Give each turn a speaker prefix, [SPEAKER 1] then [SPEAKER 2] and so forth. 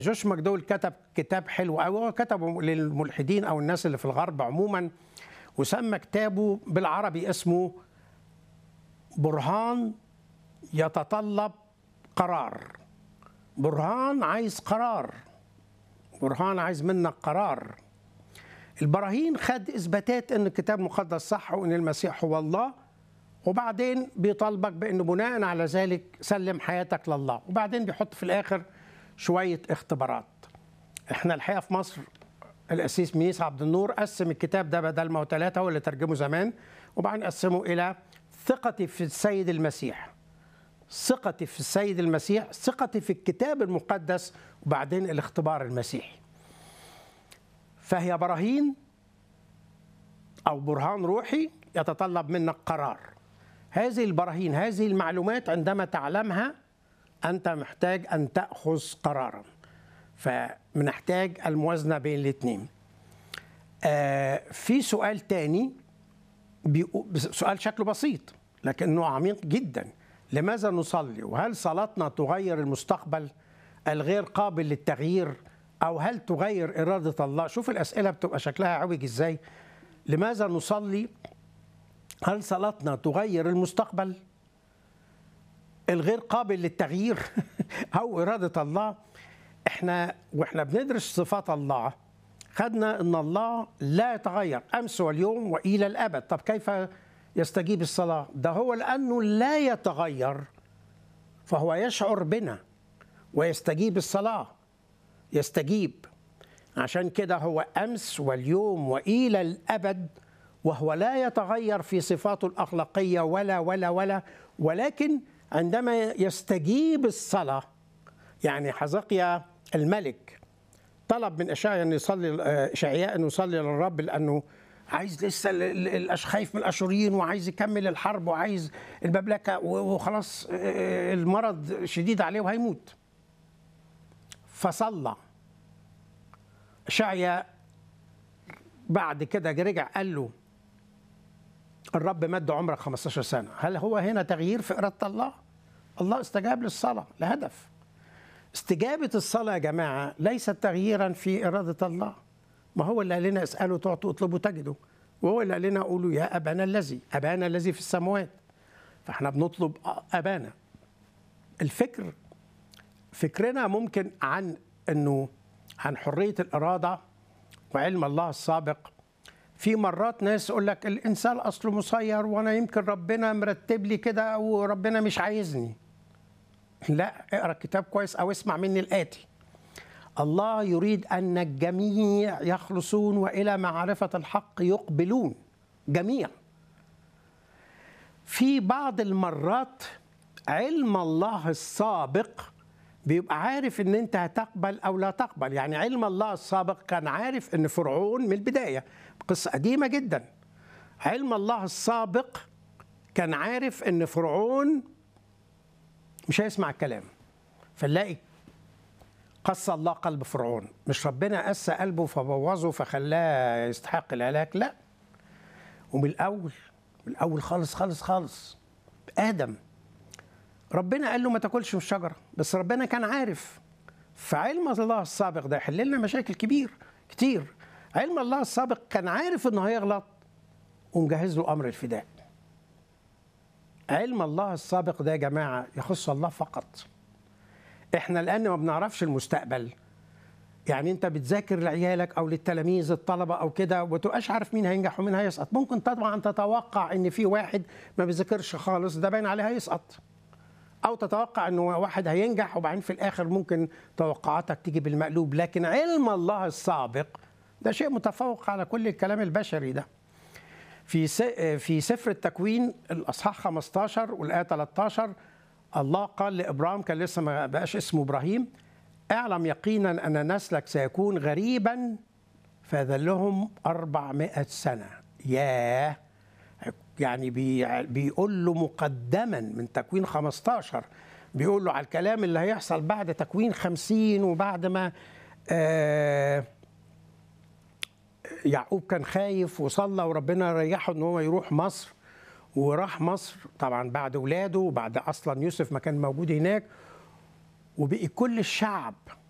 [SPEAKER 1] جوش ماكدول كتب كتاب حلو قوي هو كتبه للملحدين او الناس اللي في الغرب عموما وسمى كتابه بالعربي اسمه برهان يتطلب قرار برهان عايز قرار برهان عايز منك قرار البراهين خد اثباتات ان الكتاب المقدس صح وان المسيح هو الله وبعدين بيطالبك بانه بناء على ذلك سلم حياتك لله وبعدين بيحط في الاخر شويه اختبارات احنا الحقيقه في مصر الاسيس ميس عبد النور قسم الكتاب ده بدل ما هو ثلاثه هو اللي ترجمه زمان وبعدين قسمه الى ثقتي في السيد المسيح ثقتي في السيد المسيح ثقتي في الكتاب المقدس وبعدين الاختبار المسيحي فهي براهين او برهان روحي يتطلب منك قرار هذه البراهين هذه المعلومات عندما تعلمها انت محتاج ان تاخذ قرارا فبنحتاج الموازنه بين الاثنين آه في سؤال تاني سؤال شكله بسيط لكنه عميق جدا لماذا نصلي وهل صلاتنا تغير المستقبل الغير قابل للتغيير او هل تغير اراده الله شوف الاسئله بتبقى شكلها عوج ازاي لماذا نصلي هل صلاتنا تغير المستقبل الغير قابل للتغيير او اراده الله احنا واحنا بندرس صفات الله خدنا ان الله لا يتغير امس واليوم والى الابد طب كيف يستجيب الصلاه ده هو لانه لا يتغير فهو يشعر بنا ويستجيب الصلاه يستجيب عشان كده هو امس واليوم والى الابد وهو لا يتغير في صفاته الاخلاقيه ولا ولا ولا ولكن عندما يستجيب الصلاه يعني حزقيا الملك طلب من اشعياء ان يصلي اشعياء انه يصلي للرب لانه عايز لسه خايف من الاشوريين وعايز يكمل الحرب وعايز المملكه وخلاص المرض شديد عليه وهيموت فصلى اشعياء بعد كده رجع قال له الرب مد عمرك 15 سنه هل هو هنا تغيير في اراده الله الله استجاب للصلاه لهدف استجابه الصلاه يا جماعه ليست تغييرا في اراده الله ما هو اللي قال لنا اسالوا تعطوا اطلبوا تجدوا وهو اللي قال لنا قولوا يا ابانا الذي ابانا الذي في السماوات فاحنا بنطلب ابانا الفكر فكرنا ممكن عن انه عن حريه الاراده وعلم الله السابق في مرات ناس يقول لك الانسان اصله مسير وانا يمكن ربنا مرتب لي كده وربنا مش عايزني لا اقرا الكتاب كويس او اسمع مني الاتي الله يريد ان الجميع يخلصون والى معرفه الحق يقبلون جميع في بعض المرات علم الله السابق بيبقى عارف ان انت هتقبل او لا تقبل يعني علم الله السابق كان عارف ان فرعون من البدايه قصه قديمه جدا علم الله السابق كان عارف ان فرعون مش هيسمع الكلام فنلاقي قسى الله قلب فرعون مش ربنا قسى قلبه فبوظه فخلاه يستحق الهلاك لا ومن الاول من الاول خالص خالص خالص ادم ربنا قال له ما تاكلش من الشجره بس ربنا كان عارف فعلم الله السابق ده يحل لنا مشاكل كبير كتير علم الله السابق كان عارف انه هيغلط ومجهز له امر الفداء علم الله السابق ده يا جماعه يخص الله فقط احنا لان ما بنعرفش المستقبل يعني انت بتذاكر لعيالك او للتلاميذ الطلبه او كده وما تبقاش عارف مين هينجح ومين هيسقط ممكن طبعا تتوقع ان في واحد ما بيذاكرش خالص ده باين عليه هيسقط او تتوقع انه واحد هينجح وبعدين في الاخر ممكن توقعاتك تيجي بالمقلوب لكن علم الله السابق ده شيء متفوق على كل الكلام البشري ده في في سفر التكوين الاصحاح 15 والايه 13 الله قال لابراهيم كان لسه ما بقاش اسمه ابراهيم اعلم يقينا ان نسلك سيكون غريبا فذلهم 400 سنه ياه يعني بي بيقول له مقدما من تكوين 15 بيقول له على الكلام اللي هيحصل بعد تكوين 50 وبعد ما آه يعقوب كان خايف وصلى وربنا ريحه ان هو يروح مصر وراح مصر طبعا بعد ولاده وبعد اصلا يوسف ما كان موجود هناك وبقي كل الشعب